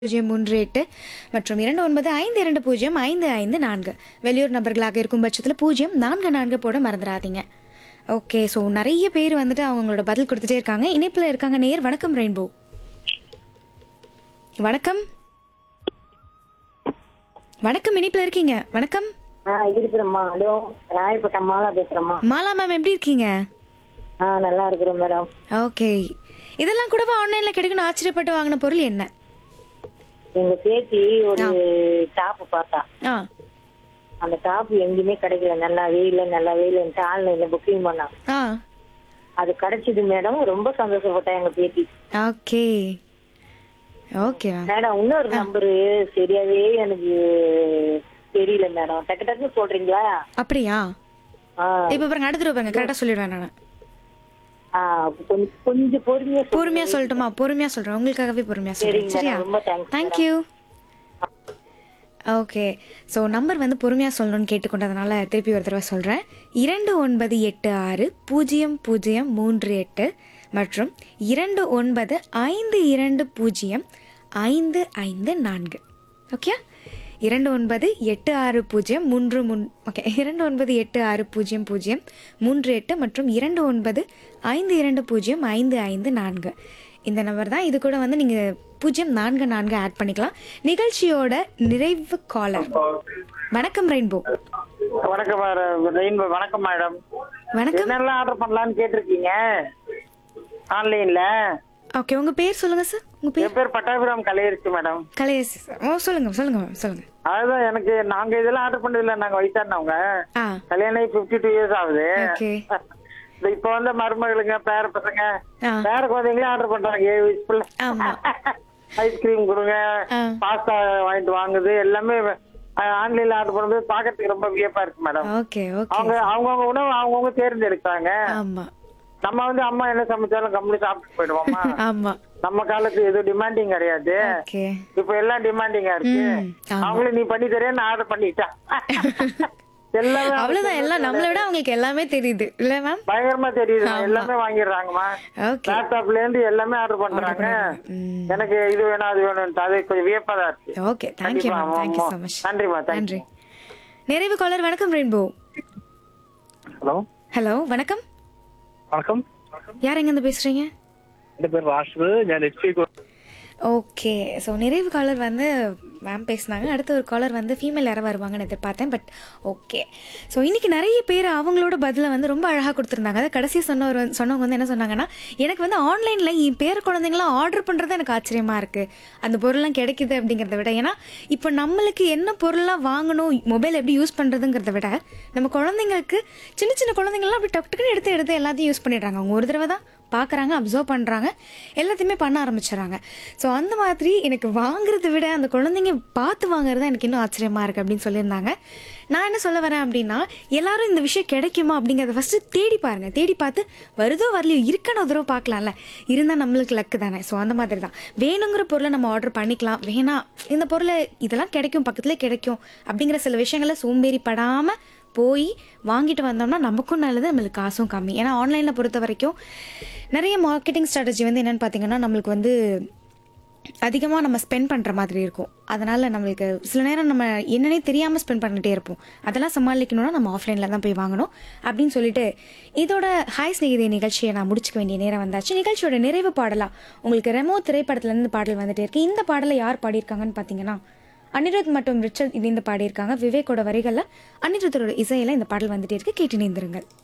பூஜ்ஜியம் மூன்று எட்டு மற்றும் இரண்டு ஒன்பது ஐந்து இரண்டு பூஜ்ஜியம் ஐந்து ஐந்து நான்கு வெளியூர் நபர்களாக இருக்கும் பட்சத்தில் பூஜ்ஜியம் நான்கு நான்கு போட மறந்துடாதீங்க ஓகே ஸோ நிறைய பேர் வந்துட்டு அவங்களோட பதில் கொடுத்துட்டே இருக்காங்க இணைப்பில் இருக்காங்க நேர் வணக்கம் ரெயின்போ வணக்கம் வணக்கம் இணைப்பில் இருக்கீங்க வணக்கம் ஆ இருக்கிறேம்மா ஹலோ ராயப்பட்ட மாலா பேசுறேம்மா மாலா மேம் எப்படி இருக்கீங்க ஆ நல்லா இருக்கிறேன் மேடம் ஓகே இதெல்லாம் கூடவா ஆன்லைனில் கிடைக்கணும் ஆச்சரியப்பட்டு வாங்கின பொருள் என்ன எங்க பேத்தி ஒரு டாப் பார்த்தா ஆ அந்த டாப் எங்கேயுமே கிடைக்கல நல்லா வெயில நல்லா வெயில்ன்ட்டு ஆன்லைன்ல புக்கிங் பண்ணா ஆ அது கிடைச்சது மேடம் ரொம்ப சந்தோஷப்பட்டேன் எங்க பேத்தி ஓகே ஓகே மேம் மேடம் இன்னொரு நம்பரு சரியாவே எனக்கு தெரியல மேடம் டக்கு டக்குன்னு சொல்றீங்களா அப்படியா ஆ இப்போ பாருங்க அடுத்த பாருங்க கரெக்டாக சொல்லிடுவேன் நான் ஆ கொஞ்சம் கொஞ்சம் பொறுமையா சொல்லுங்க. பொறுமையா சொல்லட்டுமா பொறுமையா சொல்றேன் உங்களுக்காகவே பொறுமையா சொல்றேன் சரிங்க சரியா மேடம் ரொம்ப thanks thank you okay so number வந்து பொறுமையாக சொல்லணும்னு கேட்டுக்கொண்டதுனால திருப்பி ஒரு தடவை சொல்கிறேன் இரண்டு ஒன்பது எட்டு ஆறு பூஜ்ஜியம் பூஜ்ஜியம் மூன்று எட்டு மற்றும் இரண்டு ஒன்பது ஐந்து இரண்டு பூஜ்ஜியம் ஐந்து ஐந்து நான்கு ஓகே இரண்டு ஒன்பது எட்டு ஆறு பூஜ்ஜியம் மூன்று முன் ஓகே இரண்டு ஒன்பது எட்டு ஆறு பூஜ்ஜியம் பூஜ்ஜியம் மூன்று எட்டு மற்றும் இரண்டு ஒன்பது ஐந்து இரண்டு பூஜ்ஜியம் ஐந்து ஐந்து நான்கு இந்த நம்பர் தான் இது கூட வந்து நீங்கள் பூஜ்ஜியம் நான்கு நான்கு ஆட் பண்ணிக்கலாம் நிகழ்ச்சியோட நிறைவு காலர் வணக்கம் ரெயின்போ வணக்கம் மேடம் ரெயின்போ வணக்கம் மேடம் வணக்கம் என்னெல்லாம் ஆர்டர் பண்ணலாம்னு கேட்டிருக்கீங்க ஆன்லைன்ல ஓகே உங்கள் பேர் சொல்லுங்கள் சார் உங்கள் பேர் என் பேர் பட்டாபிராம் கலையரிசி மேடம் கலையரசி சார் ஓ சொல்லுங்கள் சொல்லுங்கள் மேம் சொல்லுங்கள் அதுதான் எனக்கு நாங்க இதெல்லாம் ஆர்டர் பண்ணதில்ல நாங்க வயசானவங்க ஆ கல்யாணம் பிப்டி டூ இயர்ஸ் ஆகுது ஓகே இந்த இப்ப வந்து மருமகளுங்க பேர பசங்க ஆ பேர குழந்தைங்களே ஆர்டர் பண்றாங்க ஏழு வயசுக்குள்ள ஆமாம் ஐஸ்கிரீம் கொடுங்க ஆ பாஸ்தா வாங்கிட்டு வாங்குது எல்லாமே ஆன்லைன்ல ஆர்டர் பண்ணும்போது பாக்கிறதுக்கு ரொம்ப வியப்பா இருக்கு மேடம் ஓகே ஓகே அவங்க அவங்கவுங்க உணவு அவங்கவுங்க தேர்ந்தெடுக்கிறாங்க ஆமாம் நம்ம வந்து அம்மா என்ன சமைச்சாலும் கம்பெனி சாப்பிட்டு போயிடுவோமா ஆமாம் நம்ம காலத்து எதுவும் டிமாண்டிங் கிடையாது ஓகே இப்ப எல்லாம் டிமாண்டிங்கா இருக்கு ம் ஆமாம் அவங்களும் நீ பண்ணி தரேன் நான் ஆர்டர் பண்ணிட்டேன் எல்லாமே அவ்வளோதான் எல்லாம் நம்மளை விட அவங்களுக்கு எல்லாமே தெரியுது இல்லை மேம் பயங்கரமா தெரியுது எல்லாமே வாங்கிடுறாங்கம்மா ஓகே லேப்டாப்ல இருந்து எல்லாமே ஆர்டர் பண்றாங்க ம் எனக்கு இது வேணும் அது வேணும் அது கொஞ்சம் வியப்பா தான் இருக்கு okay thank you ma'am thank you so much நன்றிமா தேங்க்யூ நன்றி நிறைவு காலர் வணக்கம் ரெயின்போ ஹலோ ஹலோ வணக்கம் வணக்கம் யார் எங்கேருந்து பேசுகிறீங்க എന്റെ പേര് റാഷിദ് ഞാൻ എച്ച് പി ஓகே ஸோ நிறைவு காலர் வந்து மேம் பேசினாங்க அடுத்த ஒரு காலர் வந்து ஃபீமேல் யாராவது வருவாங்கன்னு எதிர்பார்த்தேன் பட் ஓகே ஸோ இன்றைக்கி நிறைய பேர் அவங்களோட பதிலை வந்து ரொம்ப அழகாக கொடுத்துருந்தாங்க அதை கடைசியாக சொன்னவர் வந்து- சொன்னவங்க வந்து என்ன சொன்னாங்கன்னா எனக்கு வந்து ஆன்லைனில் என் பேர குழந்தைங்களாம் ஆர்டர் பண்ணுறது எனக்கு ஆச்சரியமாக இருக்குது அந்த பொருள்லாம் கிடைக்குது அப்படிங்கிறத விட ஏன்னா இப்போ நம்மளுக்கு என்ன பொருளாக வாங்கணும் மொபைல் எப்படி யூஸ் பண்ணுறதுங்கிறத விட நம்ம குழந்தைங்களுக்கு சின்ன சின்ன குழந்தைங்களாம் அப்படி டக்கு டக்குன்னு எடுத்து எடுத்து எல்லாத்தையும் யூஸ் பண்ணிடுறாங்க அவங்க ஒரு தடவை தான் பார்க்குறாங்க அப்சர்வ் பண்ணுறாங்க எல்லாத்தையுமே பண்ண ஆரம்பிச்சிடுறாங்க ஸோ அந்த மாதிரி எனக்கு வாங்குறத விட அந்த குழந்தைங்க பார்த்து வாங்குறது தான் எனக்கு இன்னும் ஆச்சரியமாக இருக்குது அப்படின்னு சொல்லியிருந்தாங்க நான் என்ன சொல்ல வரேன் அப்படின்னா எல்லாரும் இந்த விஷயம் கிடைக்குமா அப்படிங்கிறத ஃபஸ்ட்டு தேடி பாருங்கள் தேடி பார்த்து வருதோ வரலையோ இருக்கான ஒரு தடவை பார்க்கலாம்ல இருந்தால் நம்மளுக்கு லக்கு தானே ஸோ அந்த மாதிரி தான் வேணுங்கிற பொருளை நம்ம ஆர்டர் பண்ணிக்கலாம் வேணாம் இந்த பொருளை இதெல்லாம் கிடைக்கும் பக்கத்துலேயே கிடைக்கும் அப்படிங்கிற சில விஷயங்களை சோம்பேறி படாமல் போய் வாங்கிட்டு வந்தோம்னா நமக்கும் நல்லது நம்மளுக்கு காசும் கம்மி ஏன்னா ஆன்லைனில் பொறுத்த வரைக்கும் நிறைய மார்க்கெட்டிங் ஸ்ட்ராட்டஜி வந்து என்னென்னு பார்த்தீங்கன்னா நம்மளுக்கு வந்து அதிகமாக நம்ம ஸ்பெண்ட் பண்ணுற மாதிரி இருக்கும் அதனால் நம்மளுக்கு சில நேரம் நம்ம என்னன்னே தெரியாமல் ஸ்பெண்ட் பண்ணிகிட்டே இருப்போம் அதெல்லாம் சமாளிக்கணும்னா நம்ம ஆஃப்லைனில் தான் போய் வாங்கணும் அப்படின்னு சொல்லிட்டு இதோட ஹாய் ஸ்நேகிதி நிகழ்ச்சியை நான் முடிச்சுக்க வேண்டிய நேரம் வந்தாச்சு நிகழ்ச்சியோட நிறைவு பாடலாக உங்களுக்கு ரெமோ திரைப்படத்துலேருந்து பாடல் வந்துட்டே இருக்கு இந்த பாடலை யார் பாடியிருக்காங்கன்னு பார்த்தீங்கன்னா அனிருத் மற்றும் ரிச்சர்ட் இணைந்து பாடியிருக்காங்க விவேக்கோட வரிகளில் அனிருத்தரோட இசையில இந்த பாடல் வந்துட்டே இருக்கு கேட்டு நேர்ந்திருங்கள்